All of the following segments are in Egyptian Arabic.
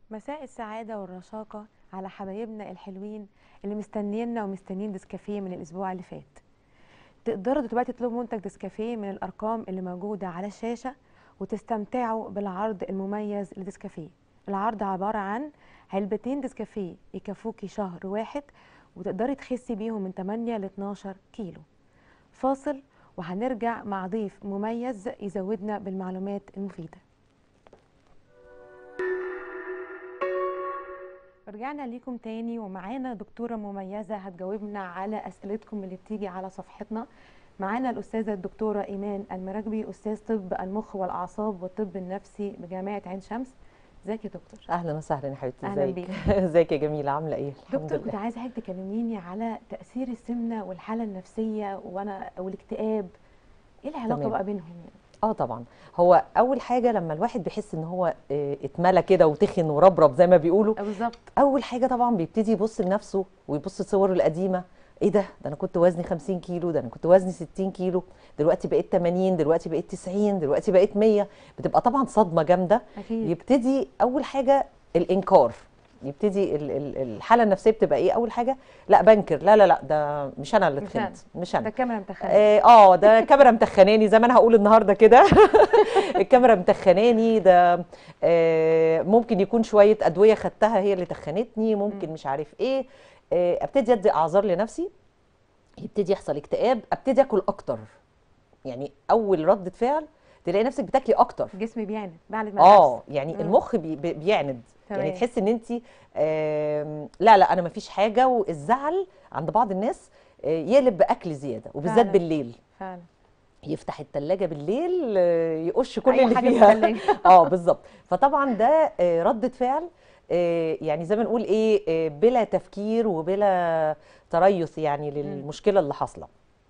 مساء السعادة والرشاقة على حبايبنا الحلوين اللي مستنينا ومستنيين ديسكافيه من الأسبوع اللي فات تقدروا دلوقتي تطلبوا منتج ديسكافيه من الأرقام اللي موجودة على الشاشة وتستمتعوا بالعرض المميز لديسكافيه العرض عبارة عن علبتين ديسكافيه يكفوكي شهر واحد وتقدري تخسي بيهم من 8 ل 12 كيلو فاصل وهنرجع مع ضيف مميز يزودنا بالمعلومات المفيده رجعنا ليكم تاني ومعانا دكتورة مميزة هتجاوبنا على أسئلتكم اللي بتيجي على صفحتنا معانا الأستاذة الدكتورة إيمان المراكبي أستاذ طب المخ والأعصاب والطب النفسي بجامعة عين شمس ازيك يا دكتور اهلا وسهلا يا حبيبتي أهلاً ازيك بيك. ازيك يا جميله عامله ايه الحمد دكتور كنت لله عايزة حضرتك تكلميني على تأثير السمنة والحالة النفسية وأنا والاكتئاب ايه العلاقة تمام. بقى بينهم يعني؟ اه طبعا هو اول حاجه لما الواحد بيحس ان هو آه، اتملى كده وتخن وربرب زي ما بيقولوا آه بالظبط اول حاجه طبعا بيبتدي يبص لنفسه ويبص لصوره القديمه ايه ده ده انا كنت وزني 50 كيلو ده انا كنت وزني 60 كيلو دلوقتي بقيت 80 دلوقتي بقيت 90 دلوقتي بقيت 100 بتبقى طبعا صدمه جامده أكيد يبتدي اول حاجه الانكار يبتدي ال- ال- الحاله النفسيه بتبقى ايه اول حاجه لا بنكر لا لا لا ده مش انا اللي مش تخنت مش ده انا الكاميرا متخيلة اه آه، ده الكاميرا متخناني زي ما انا هقول النهارده كده الكاميرا متخناني ده آه، ممكن يكون شويه ادويه خدتها هي اللي تخنتني ممكن مم. مش عارف ايه آه، ابتدي ادي اعذار لنفسي يبتدي يحصل اكتئاب ابتدي اكل اكتر يعني اول ردة فعل تلاقي نفسك بتاكلي اكتر جسمي بيعند بعد ما اه يعني مم. المخ بي بي- بيعند يعني تمام. تحس ان انت لا لا انا مفيش حاجه والزعل عند بعض الناس آه، يقلب باكل زياده وبالذات فعلا. بالليل فعلا يفتح التلاجة بالليل آه، يقش كل أي اللي حاجة في فيها التلاجة. اه بالظبط فطبعا ده آه، ردة فعل آه، يعني زي ما نقول ايه آه، بلا تفكير وبلا تريث يعني للمشكله اللي حاصله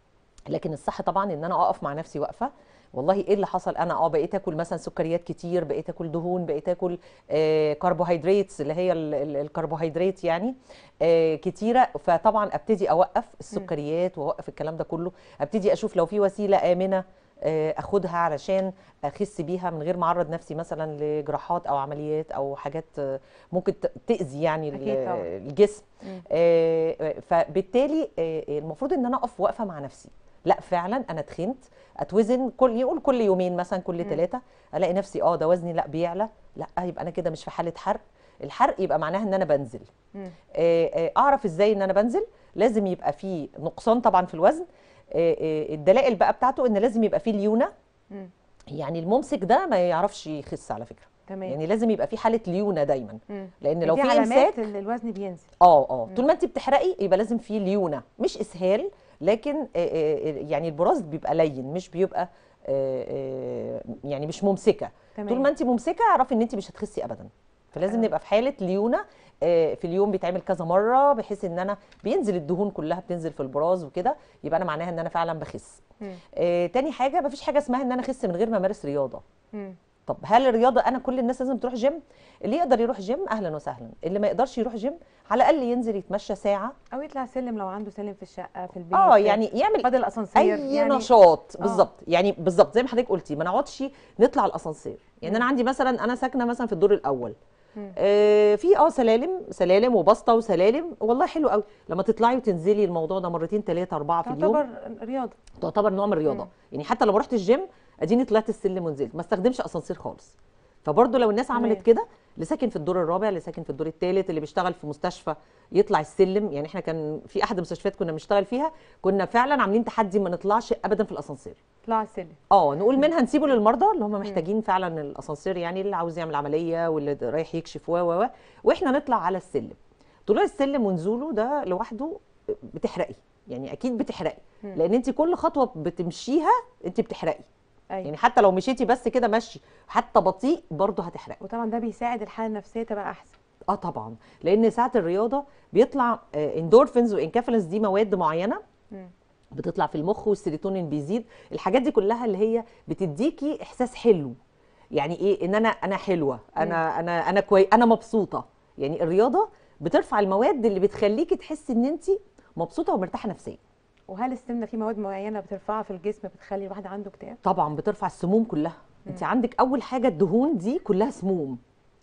لكن الصح طبعا ان انا اقف مع نفسي واقفه والله ايه اللي حصل انا اه بقيت اكل مثلا سكريات كتير بقيت اكل دهون بقيت اكل آه كربوهيدرات اللي هي ال- ال- الكربوهيدرات يعني آه كتيره فطبعا ابتدي اوقف السكريات واوقف الكلام ده كله ابتدي اشوف لو في وسيله امنه آه اخدها علشان اخس بيها من غير ما اعرض نفسي مثلا لجراحات او عمليات او حاجات آه، ممكن ت- تاذي يعني أكيد ال- طبعاً. الجسم مم. آه، فبالتالي آه، المفروض ان انا اقف واقفه مع نفسي لا فعلا انا تخنت اتوزن كل يقول كل يومين مثلا كل مم. ثلاثه الاقي نفسي اه ده وزني لا بيعلى لا يبقى انا كده مش في حاله حرق الحرق يبقى معناها ان انا بنزل مم. آه، آه، اعرف ازاي ان انا بنزل لازم يبقى في نقصان طبعا في الوزن آه، آه، الدلائل بقى بتاعته ان لازم يبقى فيه ليونه مم. يعني الممسك ده ما يعرفش يخس على فكره تمام يعني لازم يبقى في حاله ليونه دايما مم. لان لو في في علامات امساك ال- الوزن بينزل اه اه مم. طول ما انت بتحرقي يبقى لازم فيه ليونه مش اسهال لكن آه، آه، يعني البراز بيبقى لين مش بيبقى آه، آه، يعني مش ممسكه تمام طول ما انت ممسكه اعرفي ان انت مش هتخسي ابدا فلازم حلو. نبقى في حاله ليونه آه، في اليوم بيتعمل كذا مره بحيث ان انا بينزل الدهون كلها بتنزل في البراز وكده يبقى انا معناها ان انا فعلا بخس مم. آه، تاني حاجه مفيش حاجه اسمها ان انا اخس من غير ما امارس رياضه مم. طب هل الرياضه انا كل الناس لازم تروح جيم اللي يقدر يروح جيم اهلا وسهلا اللي ما يقدرش يروح جيم على الاقل ينزل يتمشى ساعه او يطلع سلم لو عنده سلم في الشقه في البيت اه يعني يعمل فاضل اسانسير اي يعني نشاط آه. بالظبط يعني بالظبط زي ما حضرتك قلتي ما نقعدش نطلع الاسانسير يعني انا مم. عندي مثلا انا ساكنه مثلا في الدور الاول مم. آه في اه سلالم سلالم وبسطه وسلالم والله حلو قوي لما تطلعي وتنزلي الموضوع ده مرتين ثلاثه اربعه في اليوم تعتبر رياضه تعتبر نوع من الرياضه مم. يعني حتى لما رحت الجيم اديني طلعت السلم ونزلت ما استخدمش اسانسير خالص فبرضه لو الناس تمام. عملت كده اللي ساكن في الدور الرابع اللي ساكن في الدور الثالث اللي بيشتغل في مستشفى يطلع السلم يعني احنا كان في احد المستشفيات كنا بنشتغل فيها كنا فعلا عاملين تحدي ما نطلعش ابدا في الاسانسير طلع السلم اه نقول منها نسيبه للمرضى اللي هم محتاجين فعلا الاسانسير يعني اللي عاوز يعمل عمليه واللي رايح يكشف و و و واحنا نطلع على السلم طلوع السلم ونزوله ده لوحده بتحرقي يعني اكيد بتحرقي مم. لان انت كل خطوه بتمشيها انت بتحرقي ايوه يعني حتى لو مشيتي بس كده مشي حتى بطيء برضه هتحرقي وطبعا ده بيساعد الحاله النفسيه تبقى احسن اه طبعا لان ساعه الرياضه بيطلع اندورفينز وانكافالينز دي مواد معينه مم. بتطلع في المخ والسيروتونين بيزيد الحاجات دي كلها اللي هي بتديكي احساس حلو يعني ايه ان انا انا حلوه انا انا انا كوي انا مبسوطه يعني الرياضه بترفع المواد اللي بتخليكي تحسي ان انت مبسوطه ومرتاحه نفسيا وهل السمنه في مواد معينه بترفعها في الجسم بتخلي الواحد عنده اكتئاب طبعا بترفع السموم كلها انت عندك اول حاجه الدهون دي كلها سموم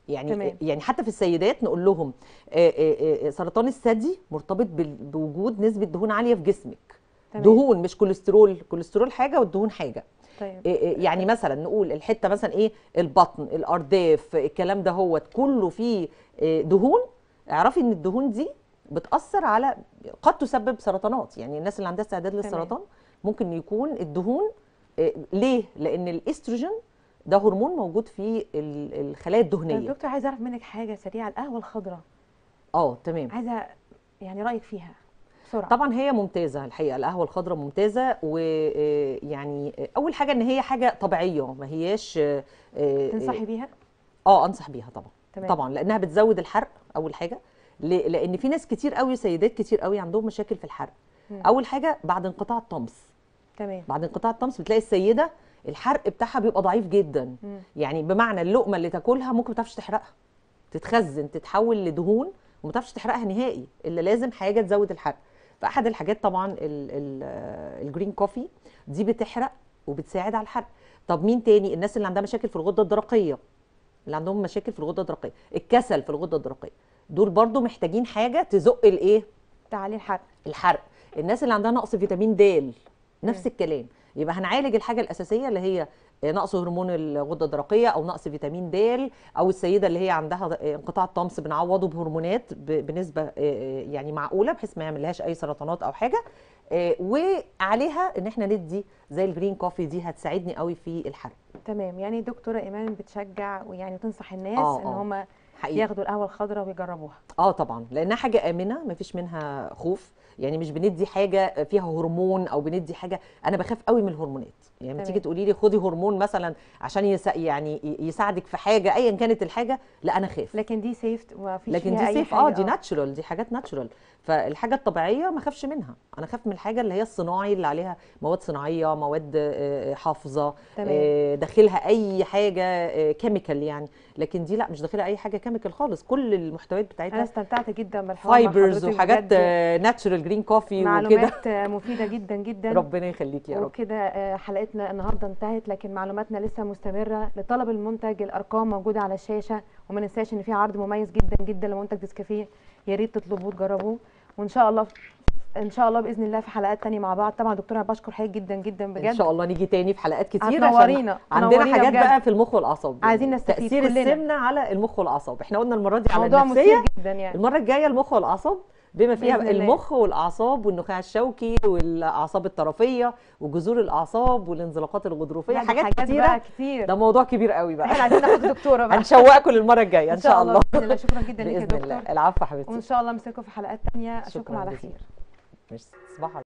يعني تمام. يعني حتى في السيدات نقول لهم آه، آه، آه، سرطان الثدي مرتبط بال- بوجود نسبه دهون عاليه في جسمك تمام. دهون مش كوليسترول كوليسترول حاجه والدهون حاجه طيب إيه إيه يعني مثلا نقول الحته مثلا ايه البطن الارداف الكلام ده هو كله فيه إيه دهون اعرفي ان الدهون دي بتاثر على قد تسبب سرطانات يعني الناس اللي عندها استعداد للسرطان ممكن يكون الدهون إيه ليه لان الاستروجين ده هرمون موجود في ال- الخلايا طيب الدهنيه دكتور عايزه اعرف منك حاجه سريعه القهوه الخضراء اه تمام عايزه يعني رايك فيها بسرعه طبعا هي ممتازه الحقيقه القهوه الخضراء ممتازه ويعني اول حاجه ان هي حاجه طبيعيه ما هياش آه، آه، تنصحي بيها اه انصح بيها طبعا تمام. طبعا لانها بتزود الحرق اول حاجه ل- لان في ناس كتير قوي سيدات كتير قوي عندهم مشاكل في الحرق مم. اول حاجه بعد انقطاع الطمس تمام بعد انقطاع الطمس بتلاقي السيده الحرق بتاعها بيبقى ضعيف جدا مم. يعني بمعنى اللقمه اللي تاكلها ممكن ما تعرفش تحرقها تتخزن تتحول لدهون وما تعرفش تحرقها نهائي الا لازم حاجه تزود الحرق فاحد الحاجات طبعا ال- ال- آه، الجرين كوفي دي بتحرق وبتساعد على الحرق طب مين تاني الناس اللي عندها مشاكل في الغده الدرقيه اللي عندهم مشاكل في الغده الدرقيه الكسل في الغده الدرقيه دول برضو محتاجين حاجه تزق الايه تعالي الحرق الحرق الناس اللي عندها نقص فيتامين د نفس الكلام يبقى هنعالج الحاجه الاساسيه اللي هي نقص هرمون الغده الدرقيه او نقص فيتامين د او السيده اللي هي عندها انقطاع الطمس بنعوضه بهرمونات ب- بنسبه آه، يعني معقوله بحيث ما يعملهاش اي سرطانات او حاجه آه، وعليها ان احنا ندي زي الجرين كوفي دي هتساعدني قوي في الحرق تمام يعني دكتوره ايمان بتشجع ويعني تنصح الناس آه، ان آه. هم حقيقي ياخدوا القهوه الخضراء ويجربوها اه طبعا لانها حاجه امنه ما فيش منها خوف يعني مش بندي حاجه فيها هرمون او بندي حاجه انا بخاف قوي من الهرمونات يعني لما تمام. تيجي تقولي لي خدي هرمون مثلا عشان يسا يعني ي- يساعدك في حاجه ايا كانت الحاجه لا انا خاف لكن دي سيف وما فيش لكن فيها دي أي سيف حاجة، اه دي ناتشورال دي حاجات ناتشورال فالحاجه الطبيعيه ما اخافش منها انا خاف من الحاجه اللي هي الصناعي اللي عليها مواد صناعيه مواد آه، حافظه تمام. آه، داخلها اي حاجه كيميكال يعني لكن دي لا مش داخلها اي حاجه كيميكال خالص كل المحتويات انا بتاعتها استمتعت جدا بالحوار مع فايبرز حضرتك وحاجات بجد. ناتشورال جرين كوفي وكده معلومات مفيده جدا جدا ربنا يخليك يا رب وكده آه، حلقتنا النهارده انتهت لكن معلوماتنا لسه مستمره لطلب المنتج الارقام موجوده على الشاشه وما ننساش ان في عرض مميز جدا جدا لمنتج ديسكافيه يا ريت تطلبوه وتجربوه وان شاء الله ان شاء الله باذن الله في حلقات تانية مع بعض طبعا دكتوره أنا بشكر حضرتك جدا جدا بجد ان شاء الله نيجي تاني في حلقات كتير هتنورينا، عشان عندنا تنورينا حاجات بجد. بقى في المخ والاعصاب عايزين نستفيد تاثير كلنا. السمنه على المخ والاعصاب احنا قلنا المره دي على موضوع النفسيه مثير جدا يعني المره الجايه المخ والاعصاب بما فيها بإذن الله. المخ والاعصاب والنخاع الشوكي والاعصاب الطرفيه وجذور الاعصاب والانزلاقات الغضروفيه لا، دي حاجات بقى كتيره كتير ده موضوع كبير قوي احنا بقى عايزين ناخد دكتوره بقى هنشوقكم للمره الجايه ان شاء الله باذن الله شكرا جدا ليك يا باذن دكتور الله العفو يا حبيبتي وان شاء الله امسكوا في حلقات تانية اشوفكم شكراً على جزيلاً. خير مش صباح